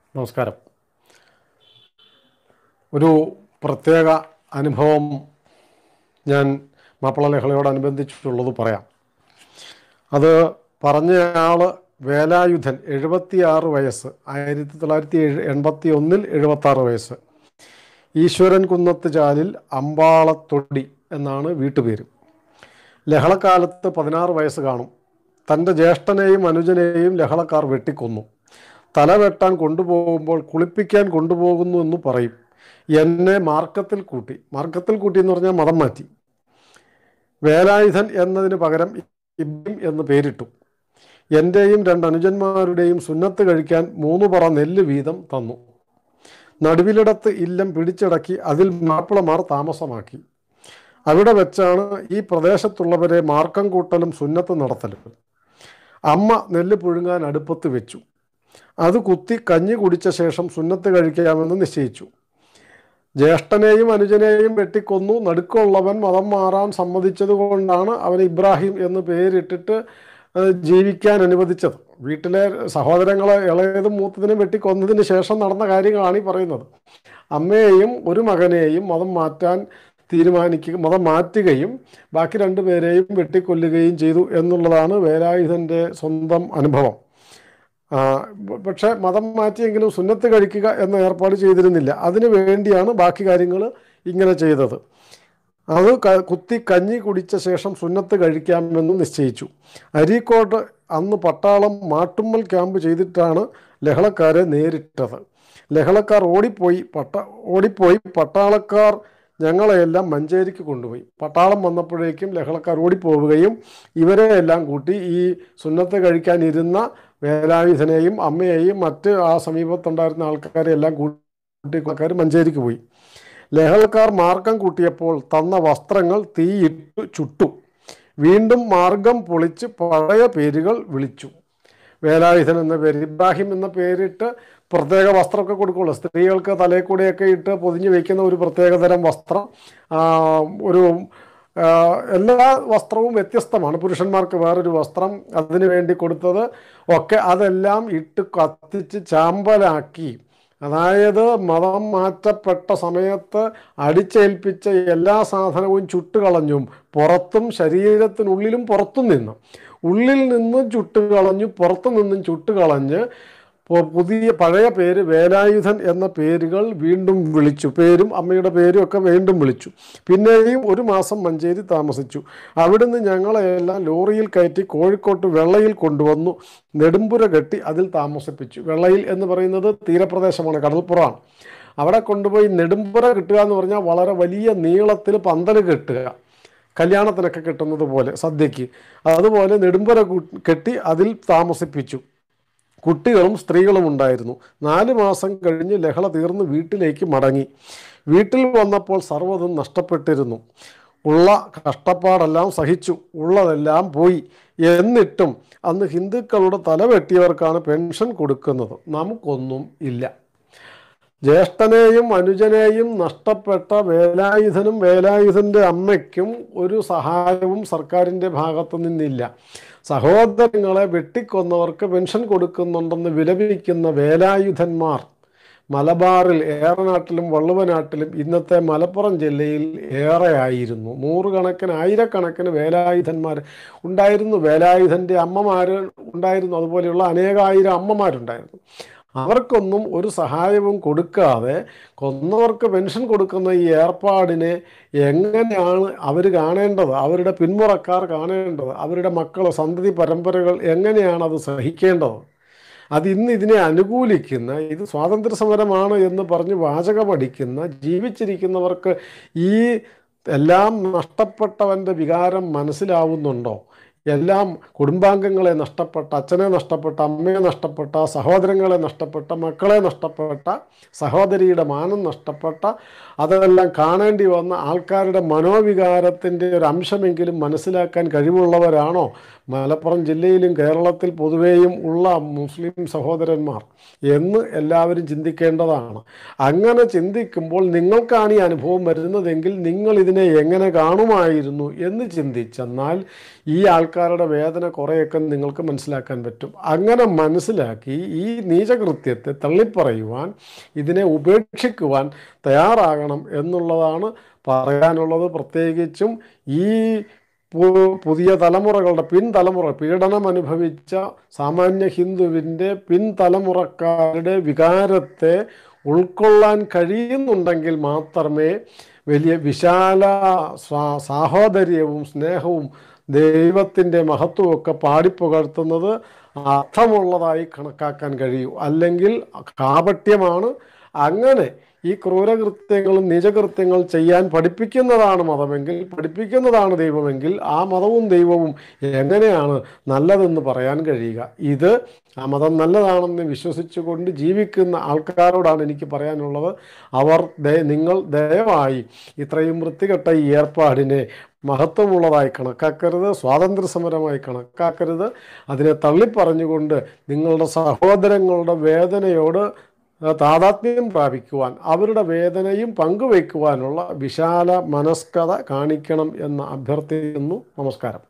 നമസ്കാരം ഒരു പ്രത്യേക അനുഭവം ഞാൻ മാപ്പിള ലഹളയോടനുബന്ധിച്ചിട്ടുള്ളത് പറയാം അത് പറഞ്ഞയാൾ വേലായുധൻ എഴുപത്തിയാറ് വയസ്സ് ആയിരത്തി തൊള്ളായിരത്തി എഴു എൺപത്തി ഒന്നിൽ എഴുപത്താറ് വയസ്സ് ഈശ്വരൻ കുന്നത്ത് ചാലിൽ അമ്പാളത്തൊടി എന്നാണ് വീട്ടുപേര് ലഹളക്കാലത്ത് പതിനാറ് വയസ്സ് കാണും തൻ്റെ ജ്യേഷ്ഠനെയും അനുജനെയും ലഹളക്കാർ വെട്ടിക്കൊന്നു തല വെട്ടാൻ കൊണ്ടുപോകുമ്പോൾ കുളിപ്പിക്കാൻ കൊണ്ടുപോകുന്നു എന്ന് പറയും എന്നെ മാർക്കത്തിൽ കൂട്ടി മാർക്കത്തിൽ കൂട്ടി എന്ന് പറഞ്ഞാൽ മതം മാറ്റി വേലായുധൻ എന്നതിന് പകരം ഇബ്രാഹിം എന്ന് പേരിട്ടു എൻ്റെയും രണ്ട് അനുജന്മാരുടെയും സുന്നത്ത് കഴിക്കാൻ മൂന്ന് പറ നെല്ല് വീതം തന്നു നടുവിലിടത്ത് ഇല്ലം പിടിച്ചടക്കി അതിൽ മാപ്പിളമാർ താമസമാക്കി അവിടെ വെച്ചാണ് ഈ പ്രദേശത്തുള്ളവരെ മാർക്കം കൂട്ടലും സുന്നത്ത് നടത്തലും അമ്മ നെല്ല് പുഴുങ്ങാൻ അടുപ്പത്ത് വെച്ചു അത് കുത്തി കഞ്ഞി കുടിച്ച ശേഷം സുന്നത്ത് കഴിക്കാമെന്ന് നിശ്ചയിച്ചു ജ്യേഷ്ഠനെയും അനുജനെയും വെട്ടിക്കൊന്നു നടുക്കുള്ളവൻ മതം മാറാൻ സമ്മതിച്ചത് കൊണ്ടാണ് അവൻ ഇബ്രാഹിം എന്ന് പേരിട്ടിട്ട് ഏഹ്, ജീവിക്കാൻ അനുവദിച്ചത് വീട്ടിലെ സഹോദരങ്ങളെ ഇളയതും മൂത്തതിനും വെട്ടിക്കൊന്നതിന് ശേഷം നടന്ന കാര്യങ്ങളാണ് ഈ പറയുന്നത് അമ്മയെയും ഒരു മകനെയും മതം മാറ്റാൻ തീരുമാനിക്കുക മതം മാറ്റുകയും ബാക്കി രണ്ടുപേരെയും വെട്ടിക്കൊല്ലുകയും ചെയ്തു എന്നുള്ളതാണ് വേലായുധൻ്റെ സ്വന്തം അനുഭവം ആ, പ- പക്ഷേ മതം മാറ്റിയെങ്കിലും സുന്നത്ത് കഴിക്കുക എന്ന ഏർപ്പാട് ചെയ്തിരുന്നില്ല അതിനു വേണ്ടിയാണ് ബാക്കി കാര്യങ്ങൾ ഇങ്ങനെ ചെയ്തത് അത് ക- കുത്തി കഞ്ഞി കുടിച്ച ശേഷം സുന്നത്ത് കഴിക്കാമെന്ന് നിശ്ചയിച്ചു അരീക്കോട്ട് അന്ന് പട്ടാളം മാട്ടുമ്മൽ ക്യാമ്പ് ചെയ്തിട്ടാണ് ലഹളക്കാരെ നേരിട്ടത് ലഹളക്കാർ ഓടിപ്പോയി പട്ട ഓടിപ്പോയി പട്ടാളക്കാർ ഞങ്ങളെയെല്ലാം മഞ്ചേരിക്ക് കൊണ്ടുപോയി പട്ടാളം വന്നപ്പോഴേക്കും ലഹളക്കാർ ഓടിപ്പോവുകയും ഇവരെ എല്ലാം കൂട്ടി ഈ സുന്നത്ത് കഴിക്കാനിരുന്ന വേലായുധനെയും അമ്മയെയും മറ്റ് ആ സമീപത്തുണ്ടായിരുന്ന ആൾക്കാരെ എല്ലാം കൂട്ടി ആൾക്കാർ മഞ്ചേരിക്ക് പോയി ലഹളക്കാർ മാർഗം കൂട്ടിയപ്പോൾ തന്ന വസ്ത്രങ്ങൾ തീയിട്ടു ചുട്ടു വീണ്ടും മാർഗം പൊളിച്ച് പഴയ പേരുകൾ വിളിച്ചു വേലായുധൻ എന്ന പേര് ഇബ്രാഹിം എന്ന പേരിട്ട് പ്രത്യേക വസ്ത്രമൊക്കെ കൊടുക്കുള്ളൂ സ്ത്രീകൾക്ക് തലയിൽ കൂടെയൊക്കെ ഇട്ട് പൊതിഞ്ഞ് വയ്ക്കുന്ന ഒരു പ്രത്യേകതരം വസ്ത്രം ആ, ഒരു ആ, എല്ലാ വസ്ത്രവും വ്യത്യസ്തമാണ് പുരുഷന്മാർക്ക് വേറൊരു വസ്ത്രം അതിനു വേണ്ടി കൊടുത്തത് ഒക്കെ അതെല്ലാം ഇട്ട് കത്തിച്ച് ചാമ്പലാക്കി അതായത് മതം മാറ്റപ്പെട്ട സമയത്ത് അടിച്ചേൽപ്പിച്ച എല്ലാ സാധനവും ചുട്ടുകളഞ്ഞും പുറത്തും ശരീരത്തിനുള്ളിലും പുറത്തും നിന്നും ഉള്ളിൽ നിന്നും ചുട്ടുകളഞ്ഞു പുറത്തു നിന്നും ചുട്ടുകളഞ്ഞ് പു- പുതിയ പഴയ പേര് വേലായുധൻ എന്ന പേരുകൾ വീണ്ടും വിളിച്ചു പേരും അമ്മയുടെ പേരും ഒക്കെ വീണ്ടും വിളിച്ചു പിന്നെയും ഒരു മാസം മഞ്ചേരി താമസിച്ചു അവിടുന്ന് ഞങ്ങളെല്ലാം ലോറിയിൽ കയറ്റി കോഴിക്കോട്ട് വെള്ളയിൽ കൊണ്ടുവന്നു നെടുമ്പുര കെട്ടി അതിൽ താമസിപ്പിച്ചു വെള്ളയിൽ എന്ന് പറയുന്നത് തീരപ്രദേശമാണ് കടൽപ്പുറമാണ് അവിടെ കൊണ്ടുപോയി നെടുമ്പുര കിട്ടുക എന്ന് പറഞ്ഞാൽ വളരെ വലിയ നീളത്തിൽ പന്തൽ കെട്ടുക കല്യാണത്തിനൊക്കെ കിട്ടുന്നത് പോലെ സദ്യക്ക് അതുപോലെ നെടുമ്പുര കു- കെട്ടി അതിൽ താമസിപ്പിച്ചു കുട്ടികളും സ്ത്രീകളും ഉണ്ടായിരുന്നു നാല് മാസം കഴിഞ്ഞ് ലഹള തീർന്ന് വീട്ടിലേക്ക് മടങ്ങി വീട്ടിൽ വന്നപ്പോൾ സർവ്വതും നഷ്ടപ്പെട്ടിരുന്നു ഉള്ള കഷ്ടപ്പാടെല്ലാം സഹിച്ചു ഉള്ളതെല്ലാം പോയി എന്നിട്ടും അന്ന് ഹിന്ദുക്കളുടെ തല വെട്ടിയവർക്കാണ് പെൻഷൻ കൊടുക്കുന്നത് നമുക്കൊന്നും ഇല്ല ജ്യേഷ്ഠനെയും അനുജനെയും നഷ്ടപ്പെട്ട വേലായുധനും വേലായുധൻ്റെ അമ്മയ്ക്കും ഒരു സഹായവും സർക്കാരിൻ്റെ ഭാഗത്തു നിന്നില്ല സഹോദരങ്ങളെ വെട്ടിക്കൊന്നവർക്ക് പെൻഷൻ കൊടുക്കുന്നുണ്ടെന്ന് വിലപിക്കുന്ന വേലായുധന്മാർ മലബാറിൽ ഏറനാട്ടിലും വള്ളുവനാട്ടിലും ഇന്നത്തെ മലപ്പുറം ജില്ലയിൽ ഏറെയായിരുന്നു നൂറുകണക്കിന് ആയിരക്കണക്കിന് വേലായുധന്മാർ ഉണ്ടായിരുന്നു വേലായുധൻ്റെ അമ്മമാർ ഉണ്ടായിരുന്നു അതുപോലെയുള്ള അനേകായിരം അമ്മമാരുണ്ടായിരുന്നു അവർക്കൊന്നും ഒരു സഹായവും കൊടുക്കാതെ കൊന്നവർക്ക് പെൻഷൻ കൊടുക്കുന്ന ഈ ഏർപ്പാടിനെ എങ്ങനെയാണ് അവർ കാണേണ്ടത് അവരുടെ പിന്മുറക്കാർ കാണേണ്ടത് അവരുടെ മക്കൾ സന്തതി പരമ്പരകൾ എങ്ങനെയാണ് അത് സഹിക്കേണ്ടത് അത് ഇന്ന് ഇതിനെ അനുകൂലിക്കുന്ന ഇത് സ്വാതന്ത്ര്യ സമരമാണ് എന്ന് പറഞ്ഞ് വാചകമടിക്കുന്ന ജീവിച്ചിരിക്കുന്നവർക്ക് ഈ എല്ലാം നഷ്ടപ്പെട്ടവൻ്റെ വികാരം മനസ്സിലാവുന്നുണ്ടോ എല്ലാം കുടുംബാംഗങ്ങളെ നഷ്ടപ്പെട്ട അച്ഛനെ നഷ്ടപ്പെട്ട അമ്മയെ നഷ്ടപ്പെട്ട സഹോദരങ്ങളെ നഷ്ടപ്പെട്ട മക്കളെ നഷ്ടപ്പെട്ട സഹോദരിയുടെ മാനം നഷ്ടപ്പെട്ട അതെല്ലാം കാണേണ്ടി വന്ന ആൾക്കാരുടെ മനോവികാരത്തിൻ്റെ ഒരു അംശമെങ്കിലും മനസ്സിലാക്കാൻ കഴിവുള്ളവരാണോ മലപ്പുറം ജില്ലയിലും കേരളത്തിൽ പൊതുവേയും ഉള്ള മുസ്ലിം സഹോദരന്മാർ എന്ന് എല്ലാവരും ചിന്തിക്കേണ്ടതാണ് അങ്ങനെ ചിന്തിക്കുമ്പോൾ നിങ്ങൾക്കാണ് ഈ അനുഭവം വരുന്നതെങ്കിൽ നിങ്ങൾ ഇതിനെ എങ്ങനെ കാണുമായിരുന്നു എന്ന് ചിന്തിച്ചെന്നാൽ ഈ ആൾ ആൾക്കാരുടെ വേദന കുറേയൊക്കെ നിങ്ങൾക്ക് മനസ്സിലാക്കാൻ പറ്റും അങ്ങനെ മനസ്സിലാക്കി ഈ നീചകൃത്യത്തെ തള്ളിപ്പറയുവാൻ ഇതിനെ ഉപേക്ഷിക്കുവാൻ തയ്യാറാകണം എന്നുള്ളതാണ് പറയാനുള്ളത് പ്രത്യേകിച്ചും ഈ പു- പുതിയ തലമുറകളുടെ പിൻതലമുറ പീഡനം അനുഭവിച്ച സാമാന്യ ഹിന്ദുവിൻ്റെ പിൻതലമുറക്കാരുടെ വികാരത്തെ ഉൾക്കൊള്ളാൻ കഴിയുന്നുണ്ടെങ്കിൽ മാത്രമേ വലിയ വിശാല സ്വാ- സാഹോദര്യവും സ്നേഹവും ദൈവത്തിൻ്റെ മഹത്വമൊക്കെ പാടിപ്പുകഴ്ത്തുന്നത് അർത്ഥമുള്ളതായി കണക്കാക്കാൻ കഴിയൂ അല്ലെങ്കിൽ കാപട്യമാണ് അങ്ങനെ ഈ ക്രൂരകൃത്യങ്ങളും നിജകൃത്യങ്ങൾ ചെയ്യാൻ പഠിപ്പിക്കുന്നതാണ് മതമെങ്കിൽ പഠിപ്പിക്കുന്നതാണ് ദൈവമെങ്കിൽ ആ മതവും ദൈവവും എങ്ങനെയാണ് നല്ലതെന്ന് പറയാൻ കഴിയുക ഇത് ആ മതം നല്ലതാണെന്ന് വിശ്വസിച്ചുകൊണ്ട് ജീവിക്കുന്ന ആൾക്കാരോടാണ് എനിക്ക് പറയാനുള്ളത് അവർ ദയ- നിങ്ങൾ ദയവായി ഇത്രയും വൃത്തികെട്ട ഈ ഏർപ്പാടിനെ മഹത്വമുള്ളതായി കണക്കാക്കരുത് സ്വാതന്ത്ര്യ സമരമായി കണക്കാക്കരുത് അതിനെ തള്ളിപ്പറഞ്ഞുകൊണ്ട് നിങ്ങളുടെ സഹോദരങ്ങളുടെ വേദനയോട് താതാത്മ്യം പ്രാപിക്കുവാൻ അവരുടെ വേദനയും പങ്കുവയ്ക്കുവാനുള്ള വിശാല മനസ്കത കാണിക്കണം എന്ന് അഭ്യർത്ഥിക്കുന്നു നമസ്കാരം